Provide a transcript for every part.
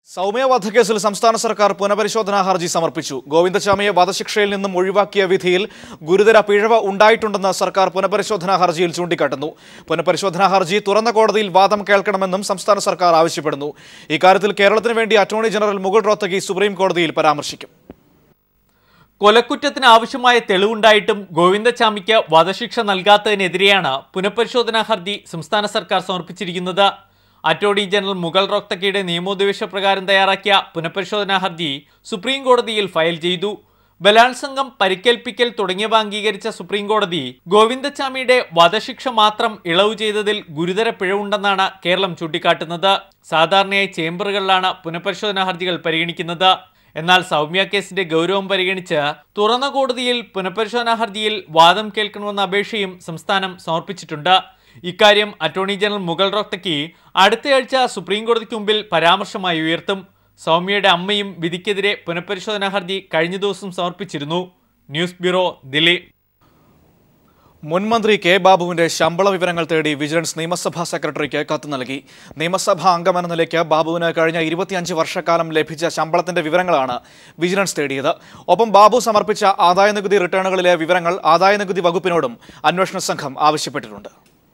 സൗമ്യ വധക്കേസിൽ സംസ്ഥാന സർക്കാർ പുനഃപരിശോധനാ ഹർജി സമർപ്പിച്ചു ഗോവിന്ദചാമിയെ വധശിക്ഷയിൽ നിന്നും ഒഴിവാക്കിയ വിധിയിൽ ഗുരുതര പിഴവ് ഉണ്ടായിട്ടുണ്ടെന്ന് സർക്കാർ പുനഃപരിശോധനാ ഹർജിയിൽ ചൂണ്ടിക്കാട്ടുന്നു പുനഃപരിശോധനാ ഹർജി തുറന്ന കോടതിയിൽ വാദം കേൾക്കണമെന്നും സംസ്ഥാന സർക്കാർ ആവശ്യപ്പെടുന്നു ഇക്കാര്യത്തിൽ കേരളത്തിന് വേണ്ടി attorney general Mukul Rohatgi supreme കോടതിയിൽ പരാമർശിക്കും കൊലക്കുറ്റത്തിന് ആവശ്യമായ തെളിവുണ്ടായിട്ടും ഗോവിന്ദചാമിക്ക് വധശിക്ഷ നൽകാത്തതിനെതിരെയാണ് പുനഃപരിശോധനാ ഹർജി സംസ്ഥാന സർക്കാർ സമർപ്പിച്ചിരിക്കുന്നത് അറ്റോർണി ജനറൽ മുഗൾ റോക്തക്കയുടെ നിയമോപദേശ പ്രകാരം തയ്യാറാക്കിയ പുനഃപരിശോധനാ ഹർജി സുപ്രീം കോടതിയിൽ ഫയൽ ചെയ്തു ബലാത്സംഗം പരിക്കേൽപ്പിക്കൽ തുടങ്ങിയവ അംഗീകരിച്ച സുപ്രീം കോടതി ഗോവിന്ദചാമിയുടെ വധശിക്ഷ മാത്രം ഇളവ് ചെയ്തതിൽ ഗുരുതര പിഴവുണ്ടെന്നാണ് കേരളം ചൂണ്ടിക്കാട്ടുന്നത് സാധാരണയായി ചേംബറുകളിലാണ് പുനഃപരിശോധനാ ഹർജികൾ പരിഗണിക്കുന്നത് എന്നാൽ സൗമ്യ കേസിന്റെ ഗൗരവം പരിഗണിച്ച് തുറന്ന കോടതിയിൽ പുനഃപരിശോധനാ ഹർജിയിൽ വാദം കേൾക്കണമെന്ന അപേക്ഷയും സംസ്ഥാനം സമർപ്പിച്ചിട്ടുണ്ട് ഇക്കാര്യം അറ്റോർണി ജനറൽ മുഗൾ റോക്തയ്ക്ക് അടുത്തയാഴ്ച സുപ്രീം കോടതിക്ക് മുമ്പിൽ പരാമർശമായി ഉയർത്തും സൗമ്യയുടെ അമ്മയും വിധിക്കെതിരെ പുനഃപരിശോധനാ ഹർജി കഴിഞ്ഞ ദിവസം സമർപ്പിച്ചിരുന്നു ന്യൂസ് ബ്യൂറോ ദില്ലി മുൻ മന്ത്രി കെ ബാബുവിന്റെ ശമ്പള വിവരങ്ങൾ തേടി വിജിലൻസ് നിയമസഭാ സെക്രട്ടറിക്ക് കത്ത് നൽകി നിയമസഭാ അംഗമെന്ന നിലയ്ക്ക് ബാബുവിന് കഴിഞ്ഞ ഇരുപത്തിയഞ്ച് വർഷക്കാലം ലഭിച്ച ശമ്പളത്തിന്റെ വിവരങ്ങളാണ് വിജിലൻസ് തേടിയത് ഒപ്പം ബാബു സമർപ്പിച്ച ആദായനികുതി റിട്ടേണുകളിലെ വിവരങ്ങൾ ആദായനികുതി വകുപ്പിനോടും അന്വേഷണ സംഘം ആവശ്യപ്പെട്ടിട്ടുണ്ട്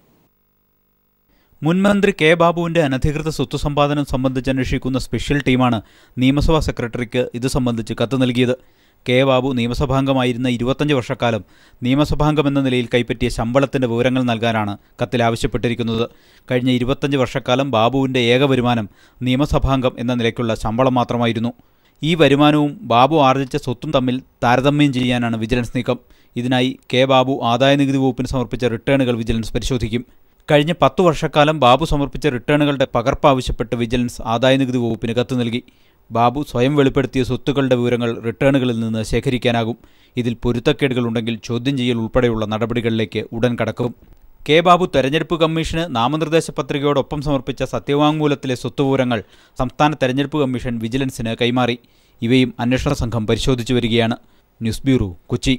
മുൻമന്ത്രി കെ ബാബുവിന്റെ അനധികൃത സ്വത്ത് സമ്പാദനം സംബന്ധിച്ച് അന്വേഷിക്കുന്ന സ്പെഷ്യൽ ടീമാണ് നിയമസഭാ സെക്രട്ടറിക്ക് ഇത് സംബന്ധിച്ച് കത്ത് നൽകിയത് കെ ബാബു നിയമസഭാംഗമായിരുന്ന ഇരുപത്തഞ്ച് വർഷക്കാലം നിയമസഭാംഗം എന്ന നിലയിൽ കൈപ്പറ്റിയ ശമ്പളത്തിന്റെ വിവരങ്ങൾ നൽകാനാണ് കത്തിൽ ആവശ്യപ്പെട്ടിരിക്കുന്നത് കഴിഞ്ഞ ഇരുപത്തഞ്ച് വർഷക്കാലം ബാബുവിന്റെ ഏക വരുമാനം നിയമസഭാംഗം എന്ന നിലയ്ക്കുള്ള ശമ്പളം മാത്രമായിരുന്നു ഈ വരുമാനവും ബാബു ആർജിച്ച സ്വത്തും തമ്മിൽ താരതമ്യം ചെയ്യാനാണ് വിജിലൻസ് നീക്കം ഇതിനായി കെ ബാബു ആദായനികുതി വകുപ്പിന് സമർപ്പിച്ച റിട്ടേണുകൾ വിജിലൻസ് പരിശോധിക്കും കഴിഞ്ഞ പത്തു വർഷക്കാലം ബാബു സമർപ്പിച്ച റിട്ടേണുകളുടെ പകർപ്പ് ആവശ്യപ്പെട്ട് വിജിലൻസ് ആദായനികുതി വകുപ്പിന് കത്ത് നൽകി ബാബു സ്വയം വെളിപ്പെടുത്തിയ സ്വത്തുക്കളുടെ വിവരങ്ങൾ റിട്ടേണുകളിൽ നിന്ന് ശേഖരിക്കാനാകും ഇതിൽ പൊരുത്തക്കേടുകളുണ്ടെങ്കിൽ ചോദ്യം ചെയ്യൽ ഉൾപ്പെടെയുള്ള നടപടികളിലേക്ക് ഉടൻ കടക്കും കെ ബാബു തെരഞ്ഞെടുപ്പ് കമ്മീഷന് നാമനിർദ്ദേശ പത്രികയോടൊപ്പം സമർപ്പിച്ച സത്യവാങ്മൂലത്തിലെ സ്വത്തുവിവരങ്ങൾ സംസ്ഥാന തെരഞ്ഞെടുപ്പ് കമ്മീഷൻ വിജിലൻസിന് കൈമാറി ഇവയും അന്വേഷണ സംഘം പരിശോധിച്ചു വരികയാണ് ന്യൂസ് ബ്യൂറോ കൊച്ചി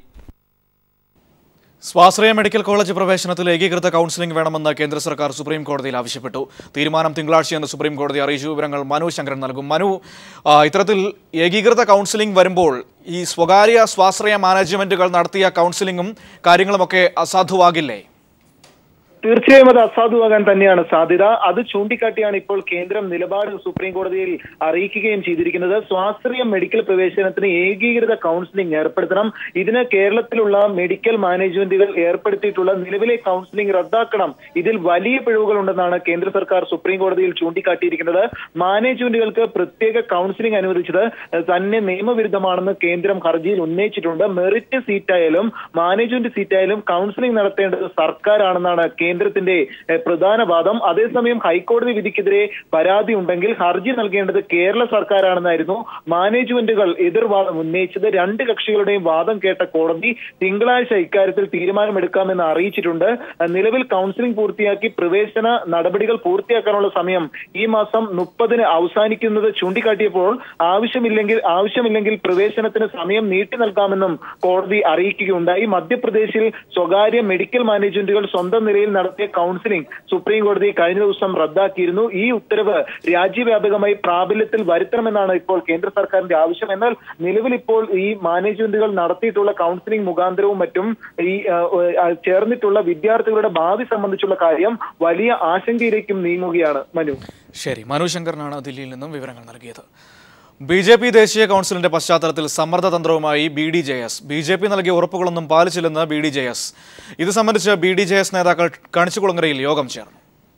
സ്വാശ്രയ മെഡിക്കൽ കോളേജ് പ്രവേശനത്തിൽ ഏകീകൃത കൗൺസിലിംഗ് വേണമെന്ന് കേന്ദ്ര സർക്കാർ സുപ്രീം കോടതിയിൽ ആവശ്യപ്പെട്ടു തീരുമാനം തിങ്കളാഴ്ചയെന്ന് സുപ്രീം കോടതി അറിയിച്ചു വിവരങ്ങൾ മനു ശങ്കരൻ നൽകും മനു ആ, ഇത്തരത്തിൽ ഏകീകൃത കൗൺസിലിംഗ് വരുമ്പോൾ ഈ സ്വകാര്യ സ്വാശ്രയ മാനേജ്മെന്റുകൾ നടത്തിയ കൗൺസിലിംഗും കാര്യങ്ങളുമൊക്കെ അസാധുവാകില്ലേ തീർച്ചയായും അത് അസാധുവാകാൻ തന്നെയാണ് സാധ്യത അത് ചൂണ്ടിക്കാട്ടിയാണ് ഇപ്പോൾ കേന്ദ്രം നിലപാട് സുപ്രീം കോടതിയിൽ അറിയിക്കുകയും ചെയ്തിരിക്കുന്നത് സ്വാശ്രയ മെഡിക്കൽ പ്രവേശനത്തിന് ഏകീകൃത കൗൺസിലിംഗ് ഏർപ്പെടുത്തണം ഇതിന് കേരളത്തിലുള്ള മെഡിക്കൽ മാനേജ്മെന്റുകൾ ഏർപ്പെടുത്തിയിട്ടുള്ള നിലവിലെ കൗൺസിലിംഗ് റദ്ദാക്കണം ഇതിൽ വലിയ പിഴവുകൾ ഉണ്ടെന്നാണ് കേന്ദ്ര സർക്കാർ സുപ്രീം കോടതിയിൽ ചൂണ്ടിക്കാട്ടിയിരിക്കുന്നത് മാനേജ്മെന്റുകൾക്ക് പ്രത്യേക കൗൺസിലിംഗ് അനുവദിച്ചത് തന്നെ നിയമവിരുദ്ധമാണെന്ന് കേന്ദ്രം ഹർജിയിൽ ഉന്നയിച്ചിട്ടുണ്ട് മെറിറ്റ് സീറ്റായാലും മാനേജ്മെന്റ് സീറ്റായാലും കൗൺസിലിംഗ് നടത്തേണ്ടത് സർക്കാരാണെന്നാണ് കേന്ദ്രത്തിന്റെ എഹ്, പ്രധാന വാദം അതേസമയം ഹൈക്കോടതി വിധിക്കെതിരെ പരാതി ഉണ്ടെങ്കിൽ ഹർജി നൽകേണ്ടത് കേരള സർക്കാരാണെന്നായിരുന്നു മാനേജ്മെന്റുകൾ എതിർവാദം ഉന്നയിച്ചത് രണ്ട് കക്ഷികളുടെയും വാദം കേട്ട കോടതി തിങ്കളാഴ്ച ഇക്കാര്യത്തിൽ തീരുമാനമെടുക്കാമെന്ന് അറിയിച്ചിട്ടുണ്ട് എഹ്, നിലവിൽ കൗൺസിലിംഗ് പൂർത്തിയാക്കി പ്രവേശന നടപടികൾ പൂർത്തിയാക്കാനുള്ള സമയം ഈ മാസം മുപ്പതിന് അവസാനിക്കുന്നത് ചൂണ്ടിക്കാട്ടിയപ്പോൾ ആവശ്യമില്ലെങ്കിൽ ആവശ്യമില്ലെങ്കിൽ പ്രവേശനത്തിന് സമയം നീട്ടി നൽകാമെന്നും കോടതി അറിയിക്കുകയുണ്ടായി മധ്യപ്രദേശിൽ സ്വകാര്യ മെഡിക്കൽ മാനേജ്മെന്റുകൾ സ്വന്തം നിലയിൽ നടത്തിയ കൗൺസിലിംഗ് സുപ്രീം കോടതി കഴിഞ്ഞ ദിവസം റദ്ദാക്കിയിരുന്നു ഈ ഉത്തരവ് രാജ്യവ്യാപകമായി പ്രാബല്യത്തിൽ വരുത്തണമെന്നാണ് ഇപ്പോൾ കേന്ദ്ര സർക്കാരിന്റെ ആവശ്യം എന്നാൽ നിലവിൽ ഇപ്പോൾ ഈ മാനേജ്മെന്റുകൾ നടത്തിയിട്ടുള്ള കൗൺസിലിംഗ് മുഖാന്തരവും മറ്റും ഈ ആ, ആ, ചേർന്നിട്ടുള്ള വിദ്യാർത്ഥികളുടെ ഭാവി സംബന്ധിച്ചുള്ള കാര്യം വലിയ ആശങ്കയിലേക്കും നീങ്ങുകയാണ് മനു ശരി മനു ശങ്കറിനാണ് ദില്ലിയിൽ നിന്നും വിവരങ്ങൾ നൽകിയത് ബി ജെ പി ദേശീയ കൗൺസിലിന്റെ പശ്ചാത്തലത്തിൽ സമ്മർദ്ദതന്ത്രവുമായി B D J S B J P നൽകിയ ഉറപ്പുകളൊന്നും പാലിച്ചില്ലെന്ന് ബി ഡി ജെ എസ് ഇത് സംബന്ധിച്ച് ബി ഡി ജെ എസ് നേതാക്കൾ കണിച്ചുകുളങ്ങരയിൽ യോഗം ചേർന്നു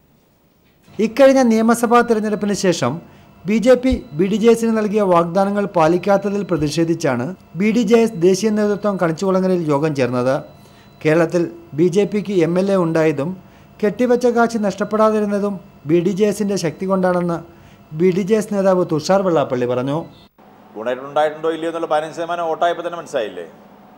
ഇക്കഴിഞ്ഞ നിയമസഭാ തെരഞ്ഞെടുപ്പിന് ശേഷം B J P B D J എസിന് നൽകിയ വാഗ്ദാനങ്ങൾ പാലിക്കാത്തതിൽ പ്രതിഷേധിച്ചാണ് ബി ഡി ജെ എസ് ദേശീയ നേതൃത്വം കണിച്ചുകുളങ്ങരയിൽ യോഗം ചേർന്നത് കേരളത്തിൽ ബി ജെ പിക്ക് എം എൽ എ ഉണ്ടായതും കെട്ടിവെച്ച കാശ് നഷ്ടപ്പെടാതിരുന്നതും ബി ഡി ജെ എസിൻ്റെ ശക്തി കൊണ്ടാണെന്ന് ബി ഡി ജെ എസ് നേതാവ് തുഷാർ വെള്ളാപ്പള്ളി പറഞ്ഞു ഗുണമായിട്ടുണ്ടായിട്ടുണ്ടോ ഇല്ലയോ എന്നുള്ള പതിനഞ്ച് ശതമാനം വോട്ടായപ്പോൾ തന്നെ മനസ്സിലായില്ലേ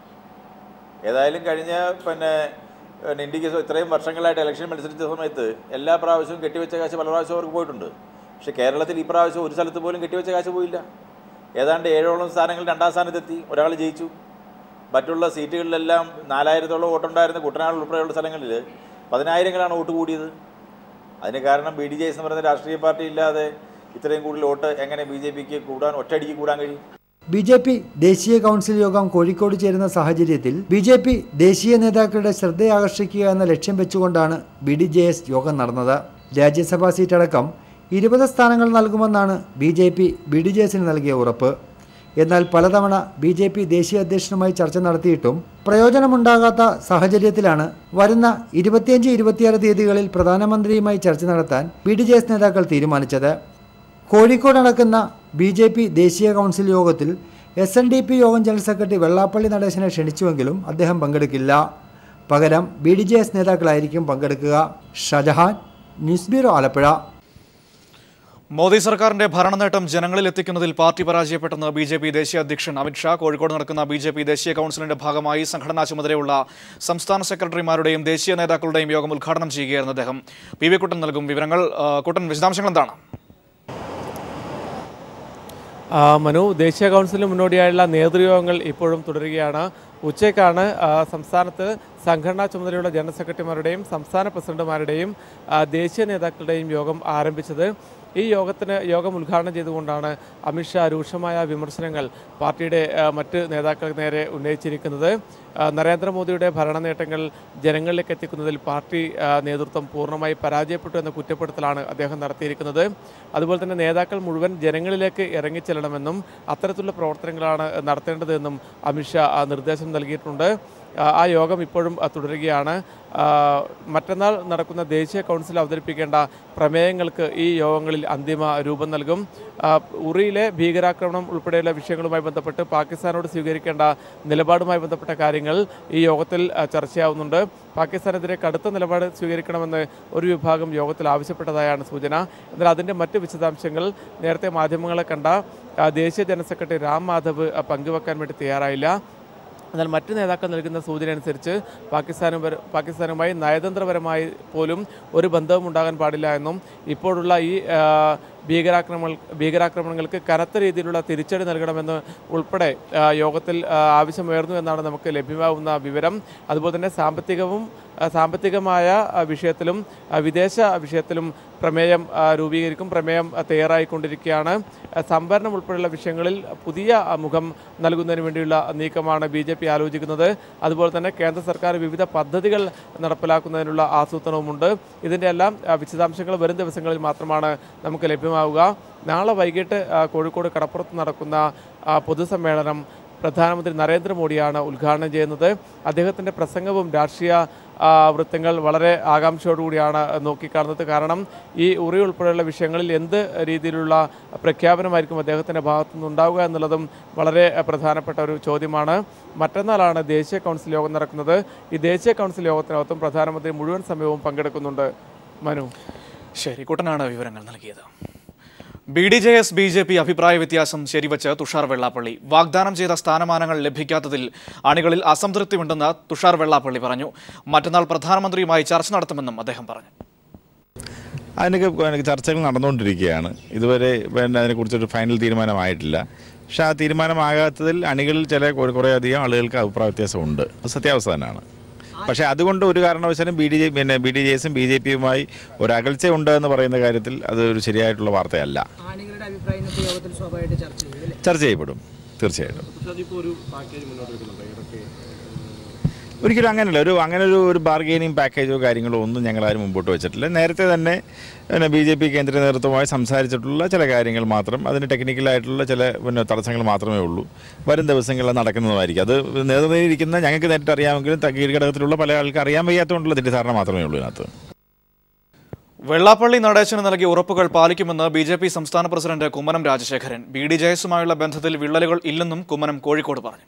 ഏതായാലും കഴിഞ്ഞ പിന്നെ പിന്നെ ഇന്ത്യക്ക് ഇത്രയും വർഷങ്ങളായിട്ട് ഇലക്ഷൻ മത്സരിച്ച സമയത്ത് എല്ലാ പ്രാവശ്യവും കെട്ടിവെച്ച കാശ് പല പ്രാവശ്യം അവർക്ക് പോയിട്ടുണ്ട് പക്ഷേ കേരളത്തിൽ ഈ പ്രാവശ്യം ഒരു സ്ഥലത്ത് പോലും കെട്ടിവെച്ച കാശ് പോയില്ല ഏതാണ്ട് ഏഴോളം സ്ഥാനങ്ങൾ രണ്ടാം സ്ഥാനത്തെത്തി ഒരാൾ ജയിച്ചു മറ്റുള്ള സീറ്റുകളിലെല്ലാം നാലായിരത്തോളം വോട്ടുണ്ടായിരുന്ന കുട്ടനാട് ഉൾപ്പെടെയുള്ള സ്ഥലങ്ങളിൽ പതിനായിരങ്ങളാണ് വോട്ട് കൂടിയത് അതിന് കാരണം ബി ഡി ജെ എസ് എന്ന് പറയുന്ന രാഷ്ട്രീയ പാർട്ടി ഇല്ലാതെ ഇത്രയും കൂടുതൽ വോട്ട് എങ്ങനെ ബി ജെ പിക്ക് കൂടാൻ ഒറ്റയടിക്ക് കൂടാൻ കഴിയും ബി ജെ പി ദേശീയ കൗൺസിൽ യോഗം കോഴിക്കോട് ചേരുന്ന സാഹചര്യത്തിൽ ബി ജെ പി ദേശീയ നേതാക്കളുടെ ശ്രദ്ധയാകർഷിക്കുക എന്ന ലക്ഷ്യം വെച്ചുകൊണ്ടാണ് ബി ഡി ജെ എസ് യോഗം നടന്നത് രാജ്യസഭാ സീറ്റടക്കം ഇരുപത് സ്ഥാനങ്ങൾ നൽകുമെന്നാണ് B J P B D J എസിന് നൽകിയ ഉറപ്പ് എന്നാൽ പലതവണ ബി ജെ പി ദേശീയ അധ്യക്ഷനുമായി ചർച്ച നടത്തിയിട്ടും പ്രയോജനമുണ്ടാകാത്ത സാഹചര്യത്തിലാണ് വരുന്ന ഇരുപത്തിയഞ്ച് ഇരുപത്തിയാറ് തീയതികളിൽ പ്രധാനമന്ത്രിയുമായി ചർച്ച നടത്താൻ ബി ഡി ജെ എസ് നേതാക്കൾ തീരുമാനിച്ചത് കോഴിക്കോട് നടക്കുന്ന ബി ജെ പി ദേശീയ കൗൺസിൽ യോഗത്തിൽ എസ് എൻ ഡി പി യോഗം ജനറൽ സെക്രട്ടറി വെള്ളാപ്പള്ളി നടേശനെ ക്ഷണിച്ചുവെങ്കിലും അദ്ദേഹം പങ്കെടുക്കില്ല പകരം ബി ഡി ജെ എസ് നേതാക്കളായിരിക്കും പങ്കെടുക്കുക ഷജഹാൻ ന്യൂസ് ബ്യൂറോ ആലപ്പുഴ മോദി സർക്കാരിന്റെ ഭരണനേട്ടം ജനങ്ങളിൽ എത്തിക്കുന്നതിൽ പാർട്ടി പരാജയപ്പെട്ടെന്ന് ബി ജെ പി ദേശീയ അധ്യക്ഷൻ അമിത്ഷാ കോഴിക്കോട് നടക്കുന്ന ബി ജെ പി ദേശീയ കൗൺസിലിന്റെ ഭാഗമായി സംഘടനാ ചുമതലയുള്ള സംസ്ഥാന സെക്രട്ടറിമാരുടെയും ദേശീയ നേതാക്കളുടെയും യോഗം ഉദ്ഘാടനം ചെയ്യുകയായിരുന്നു അദ്ദേഹം പി വി കുട്ടൻ നൽകും വിവരങ്ങൾ ആ, കുട്ടൻ വിശദാംശങ്ങൾ എന്താണ് ആ, മനു ദേശീയ കൗൺസിലിന് മുന്നോടിയായുള്ള നേതൃയോഗങ്ങൾ ഇപ്പോഴും തുടരുകയാണ് ഉച്ചയ്ക്കാണ് ആ, സംസ്ഥാനത്ത് സംഘടനാ ചുമതലയുള്ള ജനറൽ സെക്രട്ടറിമാരുടെയും സംസ്ഥാന പ്രസിഡന്റുമാരുടെയും ആ, ദേശീയ നേതാക്കളുടെയും യോഗം ആരംഭിച്ചത് ഈ യോഗത്തിന് യോഗം ഉദ്ഘാടനം ചെയ്തുകൊണ്ടാണ് അമിത്ഷാ രൂക്ഷമായ വിമർശനങ്ങൾ പാർട്ടിയുടെ ആ, മറ്റ് നേതാക്കൾക്ക് നേരെ ഉന്നയിച്ചിരിക്കുന്നത് ആ, നരേന്ദ്രമോദിയുടെ ഭരണ നേട്ടങ്ങൾ ജനങ്ങളിലേക്ക് എത്തിക്കുന്നതിൽ പാർട്ടി ആ, നേതൃത്വം പൂർണ്ണമായി പരാജയപ്പെട്ടു എന്ന കുറ്റപ്പെടുത്തലാണ് അദ്ദേഹം നടത്തിയിരിക്കുന്നത് അതുപോലെ തന്നെ നേതാക്കൾ മുഴുവൻ ജനങ്ങളിലേക്ക് ഇറങ്ങിച്ചെല്ലണമെന്നും അത്തരത്തിലുള്ള പ്രവർത്തനങ്ങളാണ് നടത്തേണ്ടതെന്നും അമിത്ഷാ ആ, നിർദ്ദേശം നൽകിയിട്ടുണ്ട് ആ, ആ യോഗം ഇപ്പോഴും ആ, തുടരുകയാണ് ആ, മറ്റന്നാൾ നടക്കുന്ന ദേശീയ കൗൺസിൽ അവതരിപ്പിക്കേണ്ട പ്രമേയങ്ങൾക്ക് ഈ യോഗങ്ങളിൽ അന്തിമ രൂപം നൽകും ആ, ഉറിയിലെ ഭീകരാക്രമണം ഉൾപ്പെടെയുള്ള വിഷയങ്ങളുമായി ബന്ധപ്പെട്ട് പാകിസ്ഥാനോട് സ്വീകരിക്കേണ്ട നിലപാടുമായി ബന്ധപ്പെട്ട കാര്യങ്ങൾ ഈ യോഗത്തിൽ ആ, ചർച്ചയാവുന്നുണ്ട് പാകിസ്ഥാനെതിരെ കടുത്ത നിലപാട് സ്വീകരിക്കണമെന്ന് ഒരു വിഭാഗം യോഗത്തിൽ ആവശ്യപ്പെട്ടതായാണ് സൂചന എന്നാൽ അതിൻ്റെ മറ്റ് വിശദാംശങ്ങൾ നേരത്തെ മാധ്യമങ്ങളെ കണ്ട ആ, ദേശീയ ജനറൽ സെക്രട്ടറി രാം മാധവ് ആ, പങ്കുവെക്കാൻ വേണ്ടി തയ്യാറായില്ല എന്നാൽ മറ്റ് നേതാക്കൾ നൽകുന്ന സൂചന അനുസരിച്ച് പാകിസ്ഥാനും പാകിസ്ഥാനുമായി നയതന്ത്രപരമായി പോലും ഒരു ബന്ധവും ഉണ്ടാകാൻ പാടില്ല എന്നും ഇപ്പോഴുള്ള ഈ ആ, ഭീകരാക്രമണ ഭീകരാക്രമണങ്ങൾക്ക് കനത്ത രീതിയിലുള്ള തിരിച്ചടി നൽകണമെന്ന് ഉൾപ്പെടെ ആ, യോഗത്തിൽ ആ, ആവശ്യമുയർന്നു എന്നാണ് നമുക്ക് ലഭ്യമാവുന്ന വിവരം അതുപോലെ തന്നെ സാമ്പത്തികവും ആ, സാമ്പത്തികമായ ആ, വിഷയത്തിലും ആ, വിദേശ വിഷയത്തിലും പ്രമേയം ആ, രൂപീകരിക്കും പ്രമേയം ആ, തയ്യാറായിക്കൊണ്ടിരിക്കുകയാണ് ആ, സംവരണം ഉൾപ്പെടെയുള്ള വിഷയങ്ങളിൽ പുതിയ ആ, മുഖം നൽകുന്നതിന് വേണ്ടിയുള്ള നീക്കമാണ് ബി ജെ പി ആലോചിക്കുന്നത് അതുപോലെ തന്നെ കേന്ദ്ര സർക്കാർ വിവിധ പദ്ധതികൾ നടപ്പിലാക്കുന്നതിനുള്ള ആസൂത്രണവുമുണ്ട് ഇതിൻ്റെ എല്ലാം ആ, വിശദാംശങ്ങൾ വരും ദിവസങ്ങളിൽ മാത്രമാണ് നമുക്ക് ലഭ്യമാവുക നാളെ വൈകിട്ട് ആ, കോഴിക്കോട് കടപ്പുറത്ത് നടക്കുന്ന ആ, പൊതുസമ്മേളനം പ്രധാനമന്ത്രി നരേന്ദ്രമോദിയാണ് ഉദ്ഘാടനം ചെയ്യുന്നത് അദ്ദേഹത്തിൻ്റെ പ്രസംഗവും രാഷ്ട്രീയ ആ, വൃത്തങ്ങൾ വളരെ ആകാംക്ഷയോടുകൂടിയാണ് നോക്കിക്കാണുന്നത് കാരണം ഈ ഉറി ഉൾപ്പെടെയുള്ള വിഷയങ്ങളിൽ എന്ത് രീതിയിലുള്ള പ്രഖ്യാപനമായിരിക്കും അദ്ദേഹത്തിൻ്റെ ഭാഗത്തു നിന്നുണ്ടാവുക എന്നുള്ളതും വളരെ പ്രധാനപ്പെട്ട ഒരു ചോദ്യമാണ് മറ്റന്നാളാണ് ദേശീയ കൗൺസിൽ യോഗം നടക്കുന്നത് ഈ ദേശീയ കൗൺസിൽ യോഗത്തിനകത്തും പ്രധാനമന്ത്രി മുഴുവൻ സമയവും പങ്കെടുക്കുന്നുണ്ട് മനു ശരി കുട്ടനാണ് വിവരങ്ങൾ നൽകിയത് B D J S B J P അഭിപ്രായ വ്യത്യാസം ശരിവച്ച് തുഷാർ വെള്ളാപ്പള്ളി വാഗ്ദാനം ചെയ്ത സ്ഥാനമാനങ്ങൾ ലഭിക്കാത്തതിൽ അണികളിൽ അസംതൃപ്തിയുണ്ടെന്ന് തുഷാർ വെള്ളാപ്പള്ളി പറഞ്ഞു മറ്റന്നാൾ പ്രധാനമന്ത്രിയുമായി ചർച്ച നടത്തുമെന്നും അദ്ദേഹം പറഞ്ഞു അതിനൊക്കെ പിന്നെ ചർച്ചകൾ നടന്നുകൊണ്ടിരിക്കുകയാണ് ഇതുവരെ പിന്നെ അതിനെക്കുറിച്ചൊരു ഫൈനൽ തീരുമാനമായിട്ടില്ല പക്ഷേ ആ തീരുമാനമാകാത്തതിൽ അണികളിൽ ചില കുറെ- കുറേയധികം ആളുകൾക്ക് അഭിപ്രായ വ്യത്യാസമുണ്ട് അത് സത്യാവസ്ഥ തന്നെയാണ് പക്ഷേ അതുകൊണ്ട് ഒരു കാരണവശാലും ബി ഡി ജെ പിന്നെ ബി ഡി ജെ എസും ബി ജെ പിയുമായി ഒരു അകൽച്ചയുണ്ട് എന്ന് പറയുന്ന കാര്യത്തിൽ അത് ഒരു ശരിയായിട്ടുള്ള വാർത്തയല്ല ആണികളുടെ അഭിപ്രായം ഇന്നത്തെ യോഗത്തിൽ സ്വാഭാവികമായിട്ട് ചർച്ച ചെയ്യും അല്ലേ? ചർച്ച ചെയ്യപ്പെടും തീർച്ചയായിട്ടും ഒരിക്കലും അങ്ങനെയല്ല ഒരു അങ്ങനെ ഒരു ഒരു ബാർഗെയിനിങ് പാക്കേജോ കാര്യങ്ങളോ ഒന്നും ഞങ്ങൾ ആരും മുമ്പോട്ട് വെച്ചിട്ടില്ല നേരത്തെ തന്നെ പിന്നെ ബി ജെ പി കേന്ദ്ര നേതൃത്വവുമായി സംസാരിച്ചിട്ടുള്ള ചില കാര്യങ്ങൾ മാത്രം അതിന് ടെക്നിക്കലായിട്ടുള്ള ചില പിന്നെ തടസ്സങ്ങൾ മാത്രമേ ഉള്ളൂ വരും ദിവസങ്ങളിൽ അത് നടക്കുന്നതുമായിരിക്കും അത് നേതൃനിരിക്കുന്ന ഞങ്ങൾക്ക് നേരിട്ട് അറിയാമെങ്കിലും ത- കീഴ്ഘടകത്തിലുള്ള പല ആൾക്ക് അറിയാൻ വയ്യാത്തതുകൊണ്ടുള്ള തെറ്റിദ്ധാരണ മാത്രമേ ഉള്ളൂ ഇതിനകത്ത് വെള്ളാപ്പള്ളി നടേശന് നൽകിയ ഉറപ്പുകൾ പാലിക്കുമെന്ന് ബി ജെ പി സംസ്ഥാന president Kummanam Rajasekharan B D J എസുമായുള്ള ബന്ധത്തിൽ വിള്ളലുകൾ ഇല്ലെന്നും കുമ്മനം കോഴിക്കോട് പറഞ്ഞു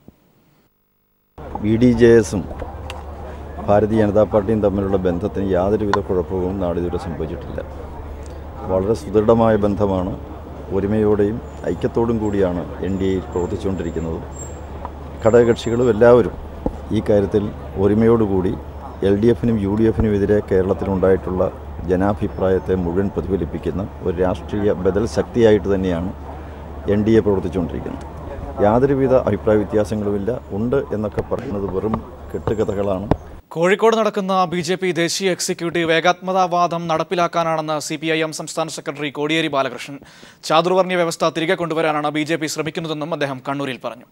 ബി ഡി ജെ എസും ഭാരതീയ ജനതാ പാർട്ടിയും തമ്മിലുള്ള ബന്ധത്തിന് യാതൊരുവിധ കുഴപ്പവും നാളിതുവരെ സംഭവിച്ചിട്ടില്ല വളരെ സുദൃഢമായ ബന്ധമാണ് ഒരുമയോടെയും ഐക്യത്തോടും കൂടിയാണ് എൻ ഡി എയിൽ പ്രവർത്തിച്ചുകൊണ്ടിരിക്കുന്നത് ഘടകകക്ഷികളും എല്ലാവരും ഈ കാര്യത്തിൽ ഒരുമയോടുകൂടി എൽ ഡി എഫിനും യു ഡി എഫിനും എതിരെ കേരളത്തിലുണ്ടായിട്ടുള്ള ജനാഭിപ്രായത്തെ മുഴുവൻ പ്രതിഫലിപ്പിക്കുന്ന ഒരു രാഷ്ട്രീയ ബദൽ ശക്തിയായിട്ട് തന്നെയാണ് എൻ ഡി എ പ്രവർത്തിച്ചുകൊണ്ടിരിക്കുന്നത് യാതൊരുവിധ അഭിപ്രായ വ്യത്യാസങ്ങളുമില്ല ഉണ്ട് എന്നൊക്കെ പറയുന്നത് വെറും കെട്ടുകഥകളാണ് കോഴിക്കോട് നടക്കുന്ന ബി ജെ പി ദേശീയ എക്സിക്യൂട്ടീവ് ഏകാത്മതാവാദം നടപ്പിലാക്കാനാണെന്ന് സി പി ഐ എം സംസ്ഥാന സെക്രട്ടറി കോടിയേരി ബാലകൃഷ്ണൻ ചാതുർവർണ്ണ വ്യവസ്ഥ തിരികെ കൊണ്ടുവരാനാണ് ബി ജെ പി ശ്രമിക്കുന്നതെന്നും അദ്ദേഹം കണ്ണൂരിൽ പറഞ്ഞു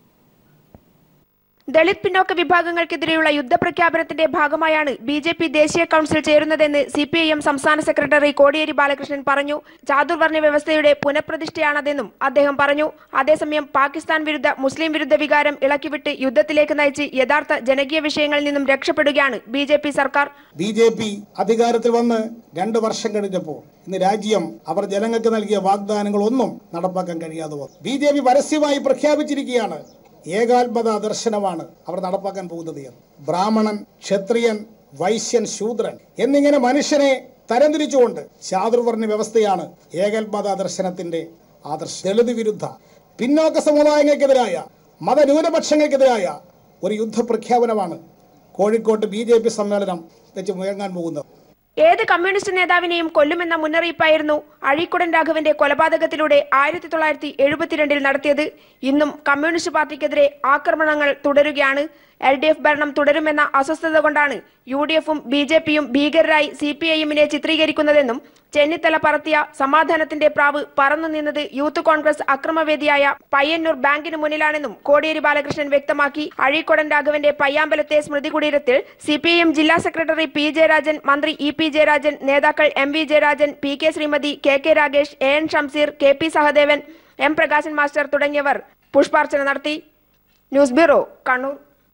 ദളിത് പിന്നോക്ക വിഭാഗങ്ങൾക്കെതിരെയുള്ള യുദ്ധപ്രഖ്യാപനത്തിന്റെ ഭാഗമായാണ് ബി ജെ പി ദേശീയ കൌൺസിൽ ചേരുന്നതെന്ന് സി പി ഐ എം സംസ്ഥാന സെക്രട്ടറി കോടിയേരി ബാലകൃഷ്ണൻ പറഞ്ഞു ചാതുർവർണ്ണ വ്യവസ്ഥയുടെ പുനഃപ്രതിഷ്ഠയാണതെന്നും അദ്ദേഹം പറഞ്ഞു അതേസമയം പാകിസ്ഥാൻ വിരുദ്ധ മുസ്ലിം വിരുദ്ധ വികാരം ഇളക്കിവിട്ട് യുദ്ധത്തിലേക്ക് നയിച്ച് യഥാർത്ഥ ജനകീയ വിഷയങ്ങളിൽ നിന്നും രക്ഷപ്പെടുകയാണ് ബി ജെ പി സർക്കാർ ബി ജെ പി അധികാരത്തിൽ വന്ന് രണ്ട് വർഷം കഴിഞ്ഞപ്പോൾ ഇന്ന് രാജ്യം അവർ ജനങ്ങൾക്ക് നൽകിയ വാഗ്ദാനങ്ങളൊന്നും നടപ്പാക്കാൻ കഴിയാതെ വന്നു ബി ജെ പി പരസ്യമായി പ്രഖ്യാപിച്ചിരിക്കുകയാണ് ഏകാത്മത ദർശനമാണ് അവർ നടപ്പാക്കാൻ പോകുന്നത് എന്ന് ബ്രാഹ്മണൻ ക്ഷത്രിയൻ വൈശ്യൻ ശൂദ്രൻ എന്നിങ്ങനെ മനുഷ്യനെ തരംതിരിച്ചുകൊണ്ട് ചാതുർവർണ്ണ വ്യവസ്ഥയാണ് ഏകാത്മത ദർശനത്തിന്റെ ആദർശം ദളിത് വിരുദ്ധ പിന്നോക്ക സമുദായങ്ങൾക്കെതിരായ മതന്യൂനപക്ഷങ്ങൾക്കെതിരായ ഒരു യുദ്ധപ്രഖ്യാപനമാണ് കോഴിക്കോട്ട് ബി ജെ പി സമ്മേളനം വെച്ച് മുഴങ്ങാൻ പോകുന്നത് ഏത് കമ്മ്യൂണിസ്റ്റ് നേതാവിനെയും കൊല്ലുമെന്ന മുന്നറിയിപ്പായിരുന്നു അഴീക്കുടൻ രാഘവന്റെ കൊലപാതകത്തിലൂടെ ആയിരത്തി തൊള്ളായിരത്തി എഴുപത്തിരണ്ടിൽ നടത്തിയത് ഇന്നും കമ്മ്യൂണിസ്റ്റ് പാർട്ടിക്കെതിരെ ആക്രമണങ്ങൾ തുടരുകയാണ് എൽ ഡി എഫ് ഭരണം തുടരുമെന്ന അസ്വസ്ഥത കൊണ്ടാണ് യു ഡി എഫും ബി ജെ പിയും ഭീകരരായി സി പി ഐ എമ്മിനെ ചിത്രീകരിക്കുന്നതെന്നും ചെന്നിത്തല പറത്തിയ സമാധാനത്തിന്റെ പ്രാവ് പറന്നു നിന്നത് യൂത്ത് കോൺഗ്രസ് അക്രമവേദിയായ പയ്യന്നൂർ ബാങ്കിന് മുന്നിലാണെന്നും കോടിയേരി ബാലകൃഷ്ണൻ വ്യക്തമാക്കി അഴീക്കോടൻ രാഘവന്റെ പയ്യാമ്പലത്തെ സ്മൃതി കുടീരത്തിൽ സി പി ഐ എം ജില്ലാ സെക്രട്ടറി പി ജയരാജൻ മന്ത്രി ഇ പി ജയരാജൻ നേതാക്കൾ M V Jayarajan P K Sreemathi K K Ragesh A N Shamseer K P Sahadevan M Prakashan master തുടങ്ങിയവർ പുഷ്പാർച്ചന നടത്തി ന്യൂസ് ബ്യൂറോ കണ്ണൂർ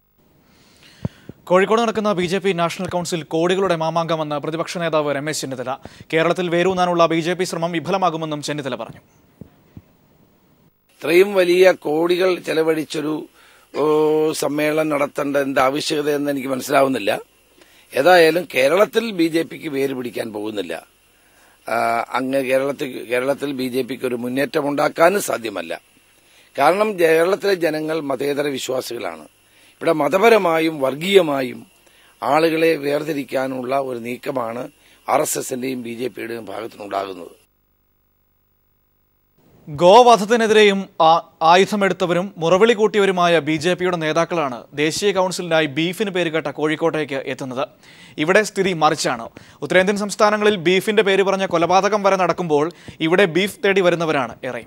കോഴിക്കോട് നടക്കുന്ന B J P national council കോടികളുടെ മാമാങ്കമെന്ന് പ്രതിപക്ഷ നേതാവ് രമേശ് ചെന്നിത്തല കേരളത്തിൽ വേരൂന്നാനുള്ള ബി ജെ പി ശ്രമം വിഫലമാകുമെന്നും ചെന്നിത്തല പറഞ്ഞു ഇത്രയും വലിയ കോടികൾ ചെലവഴിച്ചൊരു ഓ, സമ്മേളനം നടത്തേണ്ട എന്ത് ആവശ്യകതയെന്ന് എനിക്ക് മനസ്സിലാവുന്നില്ല ഏതായാലും കേരളത്തിൽ ബി ജെ പിക്ക് വേര് പിടിക്കാൻ പോകുന്നില്ല ആ, അങ്ങ് കേരളത്തിൽ കേരളത്തിൽ ബി ജെ പിക്ക് ഒരു മുന്നേറ്റം ഉണ്ടാക്കാനും സാധ്യമല്ല കാരണം കേരളത്തിലെ ജനങ്ങൾ മതേതര വിശ്വാസികളാണ് ഇവിടെ മതപരമായും വർഗീയമായും ആളുകളെ വേർതിരിക്കാനുള്ള ഒരു നീക്കമാണ് ആർ എസ് എസിന്റെയും ബി ജെ പിയുടെയും ഭാഗത്തുനിന്നുണ്ടാകുന്നത് ഗോവധത്തിനെതിരെയും ആ- ആയുധമെടുത്തവരും മുറവിളി കൂട്ടിയവരുമായ ബി ജെ പിയുടെ നേതാക്കളാണ് ദേശീയ കൗൺസിലിനായി ബീഫിന് പേരുകേട്ട കോഴിക്കോട്ടേക്ക് എത്തുന്നത് ഇവിടെ സ്ഥിതി മറിച്ചാണ് ഉത്തരേന്ത്യൻ സംസ്ഥാനങ്ങളിൽ ബീഫിന്റെ പേര് പറഞ്ഞ കൊലപാതകം വരെ നടക്കുമ്പോൾ ഇവിടെ ബീഫ് തേടി വരുന്നവരാണ് ഏറെയും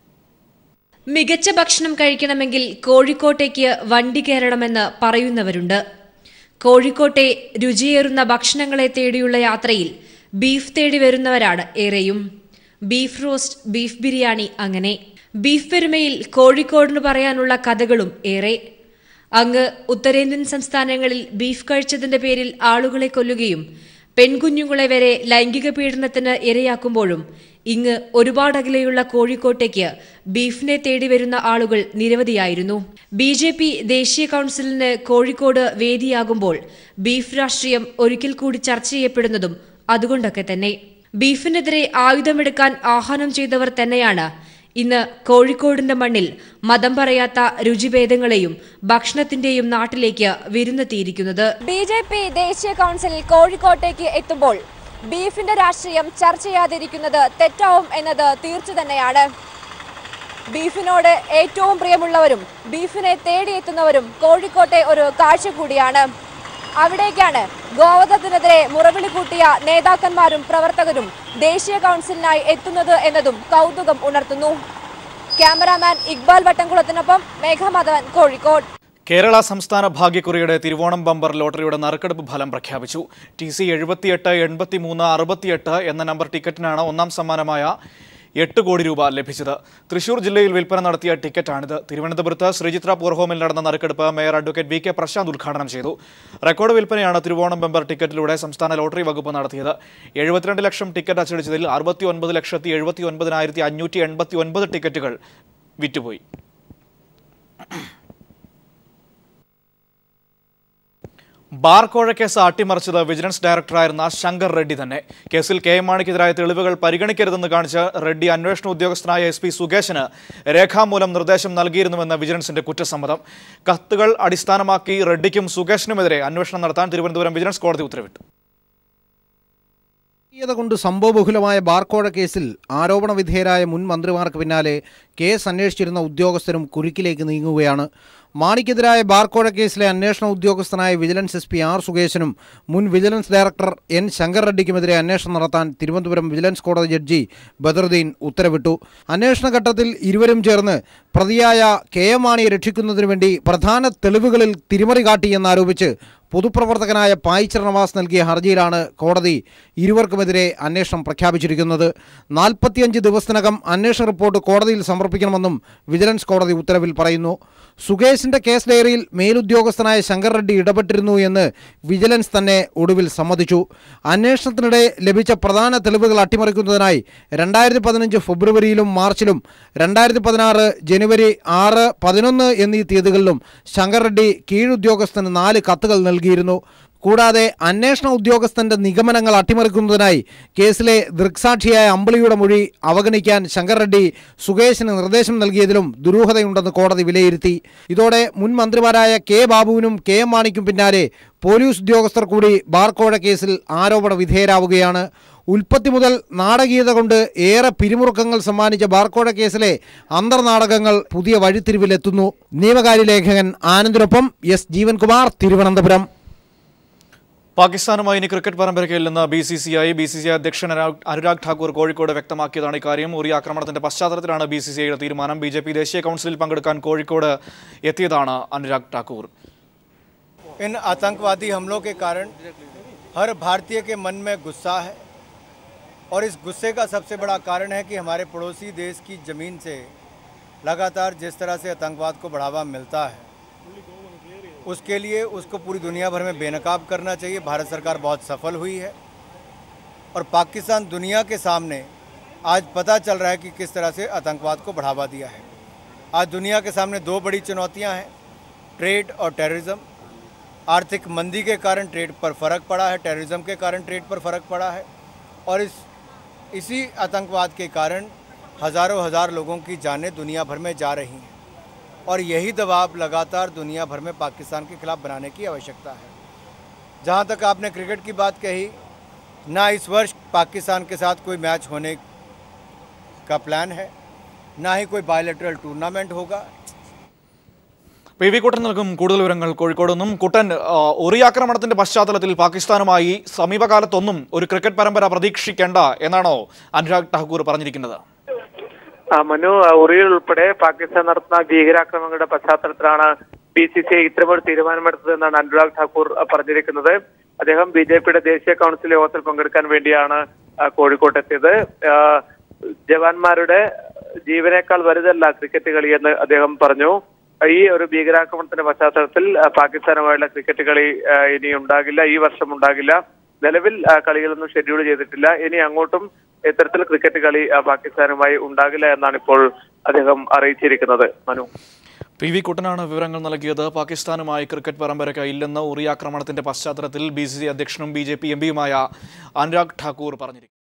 മികച്ച ഭക്ഷണം കഴിക്കണമെങ്കിൽ കോഴിക്കോട്ടേക്ക് വണ്ടി കയറണമെന്ന് പറയുന്നവരുണ്ട് കോഴിക്കോട്ടെ രുചിയേറുന്ന ഭക്ഷണങ്ങളെ തേടിയുള്ള യാത്രയിൽ ബീഫ് തേടി വരുന്നവരാണ് ഏറെയും ബീഫ് റോസ്റ്റ് ബീഫ് ബിരിയാണി അങ്ങനെ ബീഫ് പെരുമയിൽ കോഴിക്കോടിന് പറയാനുള്ള കഥകളും ഏറെ അങ്ങ് ഉത്തരേന്ത്യൻ സംസ്ഥാനങ്ങളിൽ ബീഫ് കഴിച്ചതിന്റെ പേരിൽ ആളുകളെ കൊല്ലുകയും പെൺകുഞ്ഞുങ്ങളെ വരെ ലൈംഗിക പീഡനത്തിന് ഇരയാക്കുമ്പോഴും ഇങ്ങ് ഒരുപാടകലെയുള്ള കോഴിക്കോട്ടേക്ക് ബീഫിനെ തേടി വരുന്ന ആളുകൾ നിരവധിയായിരുന്നു ബി ജെ പി ദേശീയ കൌൺസിലിന് കോഴിക്കോട് വേദിയാകുമ്പോൾ ബീഫ് രാഷ്ട്രീയം ഒരിക്കൽ കൂടി ചർച്ച ചെയ്യപ്പെടുന്നതും അതുകൊണ്ടൊക്കെ തന്നെ ബീഫിനെതിരെ ആയുധമെടുക്കാൻ ആഹ്വാനം ചെയ്തവർ തന്നെയാണ് ഇന്ന് കോഴിക്കോടിന്റെ മണ്ണിൽ മതം പറയാത്ത രുചിഭേദങ്ങളെയും ഭക്ഷണത്തിന്റെയും നാട്ടിലേക്ക് വിരുന്നെത്തിയിരിക്കുന്നത് ബി ജെ പി ദേശീയ കൗൺസിൽ കോഴിക്കോട്ടേക്ക് എത്തുമ്പോൾ ബീഫിന്റെ രാഷ്ട്രീയം ചർച്ച ചെയ്യാതിരിക്കുന്നത് തെറ്റാവും എന്നത് തീർച്ച തന്നെയാണ് ബീഫിനോട് ഏറ്റവും പ്രിയമുള്ളവരും ബീഫിനെ തേടിയെത്തുന്നവരും കോഴിക്കോട്ടെ ഒരു കാഴ്ച കൂടിയാണ് അവിടേക്കാണ് ഗോവധത്തിനെതിരെ മുറവിളി കൂട്ടിയ നേതാക്കന്മാരും പ്രവർത്തകരും ദേശീയ കൗൺസിലിനായി എത്തുന്നത് എന്നതും കൗതുകം ഉണർത്തുന്നു ക്യാമറാമാൻ ഇക്ബാൽ വട്ടംകുളത്തിനൊപ്പം മേഘമാധവൻ കോഴിക്കോട് കേരള സംസ്ഥാന ഭാഗ്യക്കുറിയുടെ തിരുവോണം ബമ്പർ ലോട്ടറിയുടെ നറുക്കെടുപ്പ് ഫലം പ്രഖ്യാപിച്ചു ടി സി എഴുപത്തിയെട്ട് എൺപത്തിമൂന്ന് അറുപത്തിയെട്ട് എന്ന നമ്പർ ടിക്കറ്റിനാണ് ഒന്നാം സമ്മാനമായ എട്ട് കോടി രൂപ ലഭിച്ചത് തൃശൂർ ജില്ലയിൽ വിൽപ്പന നടത്തിയ ടിക്കറ്റാണിത് തിരുവനന്തപുരത്ത് ശ്രീചിത്ര പൂർഹോമിൽ നടന്ന നറുക്കെടുപ്പ് mayor advocate V K Prashanth ഉദ്ഘാടനം ചെയ്തു റെക്കോർഡ് വിൽപ്പനയാണ് തിരുവോണം ബമ്പർ ടിക്കറ്റിലൂടെ സംസ്ഥാന ലോട്ടറി വകുപ്പ് നടത്തിയത് എഴുപത്തിരണ്ട് ലക്ഷം ടിക്കറ്റ് അച്ചടിച്ചതിൽ അറുപത്തി ഒൻപത് ലക്ഷത്തി എഴുപത്തി ഒൻപതിനായിരത്തി അഞ്ഞൂറ്റി എൺപത്തി ഒൻപത് ടിക്കറ്റുകൾ വിറ്റുപോയി ബാർ കോഴ കേസ് അട്ടിമറിച്ചത് വിജിലൻസ് ഡയറക്ടറായിരുന്ന ശങ്കർ റെഡ്ഡി തന്നെ കേസിൽ കെ എം മാണിക്കെതിരായ തെളിവുകൾ പരിഗണിക്കരുതെന്ന് കാണിച്ച് റെഡ്ഡി അന്വേഷണ ഉദ്യോഗസ്ഥനായ എസ് പി സുകേശന് രേഖാമൂലം നിർദ്ദേശം നൽകിയിരുന്നുവെന്ന് വിജിലൻസിന്റെ കുറ്റസമ്മതം കത്തുകൾ അടിസ്ഥാനമാക്കി റെഡ്ഡിക്കും സുകേശനുമെതിരെ അന്വേഷണം നടത്താൻ തിരുവനന്തപുരം വിജിലൻസ് കോടതി ഉത്തരവിട്ടു ീയത കൊണ്ട് സംഭവബഹുലമായ ബാർക്കോഴ കേസിൽ ആരോപണ വിധേയരായ മുൻ മന്ത്രിമാർക്ക് പിന്നാലെ കേസ് അന്വേഷിച്ചിരുന്ന ഉദ്യോഗസ്ഥരും കുരുക്കിലേക്ക് നീങ്ങുകയാണ് മാണിക്കെതിരായ ബാർക്കോഴ കേസിലെ അന്വേഷണ ഉദ്യോഗസ്ഥനായ വിജിലൻസ് എസ് പി ആർ സുകേശനും മുൻ വിജിലൻസ് ഡയറക്ടർ എൻ ശങ്കർ റെഡ്ഡിക്കുമെതിരെ അന്വേഷണം നടത്താൻ തിരുവനന്തപുരം വിജിലൻസ് കോടതി ജഡ്ജി ബദറുദ്ദീൻ ഉത്തരവിട്ടു അന്വേഷണ ഘട്ടത്തിൽ ഇരുവരും ചേർന്ന് പ്രതിയായ കെ എം മാണിയെ രക്ഷിക്കുന്നതിനു വേണ്ടി പ്രധാന തെളിവുകളിൽ തിരിമറി കാട്ടിയെന്നാരോപിച്ച് പൊതുപ്രവർത്തകനായ പായിച്ചർ നവാസ് നൽകിയ ഹർജിയിലാണ് കോടതി ഇരുവർക്കുമെതിരെ അന്വേഷണം പ്രഖ്യാപിച്ചിരിക്കുന്നത് നാൽപ്പത്തിയഞ്ച് ദിവസത്തിനകം അന്വേഷണ റിപ്പോർട്ട് കോടതിയിൽ സമർപ്പിക്കണമെന്നും വിജിലൻസ് കോടതി ഉത്തരവിൽ പറയുന്നു സുകേഷിന്റെ കേസ് ഡയറിയിൽ മേലുദ്യോഗസ്ഥനായ ശങ്കർ റെഡ്ഡി ഇടപെട്ടിരുന്നു എന്ന് വിജിലൻസ് തന്നെ ഒടുവിൽ സമ്മതിച്ചു അന്വേഷണത്തിനിടെ ലഭിച്ച പ്രധാന തെളിവുകൾ അട്ടിമറിക്കുന്നതിനായി രണ്ടായിരത്തി പതിനഞ്ച് ഫെബ്രുവരിയിലും മാർച്ചിലും രണ്ടായിരത്തി പതിനാറ് ജനുവരി ആറ് പതിനൊന്ന് എന്നീ തീയതികളിലും ശങ്കർ റെഡ്ഡി കീഴുദ്യോഗസ്ഥന് നാല് കത്തുകൾ നൽകിയിരുന്നു കൂടാതെ അന്വേഷണ ഉദ്യോഗസ്ഥന്റെ നിഗമനങ്ങൾ അട്ടിമറിക്കുന്നതിനായി കേസിലെ ദൃക്സാക്ഷിയായ അമ്പിളിയുടെ മൊഴി അവഗണിക്കാൻ ശങ്കർ റെഡ്ഡി സുകേഷിന് നിർദ്ദേശം നൽകിയതിലും ദുരൂഹതയുണ്ടെന്ന് കോടതി വിലയിരുത്തി ഇതോടെ മുൻ മന്ത്രിമാരായ കെ ബാബുവിനും കെ എം മാണിക്കും പിന്നാലെ പോലീസ് ഉദ്യോഗസ്ഥർ കൂടി ബാർക്കോഴ കേസിൽ ആരോപണ വിധേയരാവുകയാണ് ഉൽപ്പത്തി മുതൽ നാടകീയത കൊണ്ട് ഏറെ പിരിമുറുക്കങ്ങൾ സമ്മാനിച്ച ബാർക്കോഴ കേസിലെ അന്തർനാടകങ്ങൾ പുതിയ വഴിത്തിരിവിലെത്തുന്നു നിയമകാര്യ ലേഖകൻ ആനന്ദിനൊപ്പം എസ് ജീവൻകുമാർ തിരുവനന്തപുരം പാകിസ്ഥാനുമായി ഇനി ക്രിക്കറ്റ് പരമ്പരയ്ക്കില്ലെന്ന് B C C I B C C I അധ്യക്ഷൻ അനുരാഗ് അനുരാഗ് ഠാക്കൂർ കോഴിക്കോട് വ്യക്തമാക്കിയതാണ് ഇക്കാര്യം ഉറി ആക്രമണത്തിന്റെ പശ്ചാത്തലത്തിലാണ് ബി സി സി ഐയുടെ തീരുമാനം ബി ജെ പി ദേശീയ കൗൺസിലിൽ പങ്കെടുക്കാൻ കോഴിക്കോട് എത്തിയതാണ് അനുരാഗ് ഠാക്കൂർ इन आतंकवादी हमलों के कारण हर भारतीय के मन में गुस्सा है और इस गुस्से का सबसे बड़ा कारण है कि हमारे पड़ोसी देश की ज़मीन से लगातार जिस तरह से आतंकवाद को बढ़ावा मिलता है उसके लिए उसको पूरी दुनिया भर में बेनकाब करना चाहिए भारत सरकार बहुत सफल हुई है और पाकिस्तान दुनिया के सामने आज पता चल रहा है कि किस तरह से आतंकवाद को बढ़ावा दिया है आज दुनिया के सामने दो बड़ी चुनौतियां हैं ट्रेड और टेररिज्म आर्थिक मंदी के कारण ट्रेड पर फर्क पड़ा है टेररिज्म के कारण ट्रेड पर फर्क पड़ा है और इस इसी आतंकवाद के कारण हज़ारों हज़ार लोगों की जानें दुनिया भर में जा रही हैं और यही दबाव लगातार दुनिया भर में पाकिस्तान के खिलाफ बनाने की आवश्यकता है जहाँ तक आपने क्रिकेट की बात कही ना इस वर्ष पाकिस्तान के साथ कोई मैच होने का प्लान है ना ही कोई बायोलेटरल टूर्नामेंट होगा പി വി കുട്ടൻ നൽകും കൂടുതൽ വിവരങ്ങൾ കോഴിക്കോട് നിന്നും കുട്ടൻ ആ, ഉറി ആക്രമണത്തിന്റെ പശ്ചാത്തലത്തിൽ പാകിസ്ഥാനുമായി സമീപകാലത്തൊന്നും ഒരു ക്രിക്കറ്റ് പരമ്പര പ്രതീക്ഷിക്കേണ്ട എന്നാണോ അനുരാഗ് ഠാക്കൂർ പറഞ്ഞിരിക്കുന്നത് ആ, മനു ആ, ഉറിയിൽ ഉൾപ്പെടെ പാകിസ്ഥാൻ നടത്തുന്ന ഭീകരാക്രമണങ്ങളുടെ പശ്ചാത്തലത്തിലാണ് ബി സി സി ഐ ഇത്തരമൊരു തീരുമാനമെടുത്തതെന്നാണ് അനുരാഗ് ഠാക്കൂർ ആ, പറഞ്ഞിരിക്കുന്നത് അദ്ദേഹം ബി ജെ പിയുടെ ദേശീയ കൗൺസിൽ യോഗത്തിൽ പങ്കെടുക്കാൻ വേണ്ടിയാണ് ആ, കോഴിക്കോട്ടെത്തിയത് ആ, ജവാന്മാരുടെ ജീവനേക്കാൾ വലുതല്ല ക്രിക്കറ്റ് കളിയെന്ന് അദ്ദേഹം പറഞ്ഞു ഈ ഒരു ഭീകരാക്രമണത്തിന്റെ പശ്ചാത്തലത്തിൽ ആ, പാകിസ്ഥാനുമായുള്ള ക്രിക്കറ്റ് കളി ആ, ഇനി ഉണ്ടാകില്ല ഈ വർഷം ഉണ്ടാകില്ല നിലവിൽ ആ, കളികളൊന്നും ഷെഡ്യൂൾ ചെയ്തിട്ടില്ല ഇനി അങ്ങോട്ടും ഇത്തരത്തിൽ ക്രിക്കറ്റ് കളി ആ, പാകിസ്ഥാനുമായി ഉണ്ടാകില്ല എന്നാണ് ഇപ്പോൾ അദ്ദേഹം അറിയിച്ചിരിക്കുന്നത് മനു പി വി കുട്ടനാണ് വിവരങ്ങൾ നൽകിയത് പാകിസ്ഥാനുമായി ക്രിക്കറ്റ് പരമ്പരയ്ക്ക് ഇല്ലെന്ന് ഉറി ആക്രമണത്തിന്റെ പശ്ചാത്തലത്തിൽ ബി സി സി അധ്യക്ഷനും ബി ജെ പി എം പിയുമായ അനുരാഗ് ഠാക്കൂർ പറഞ്ഞിരിക്കുന്നു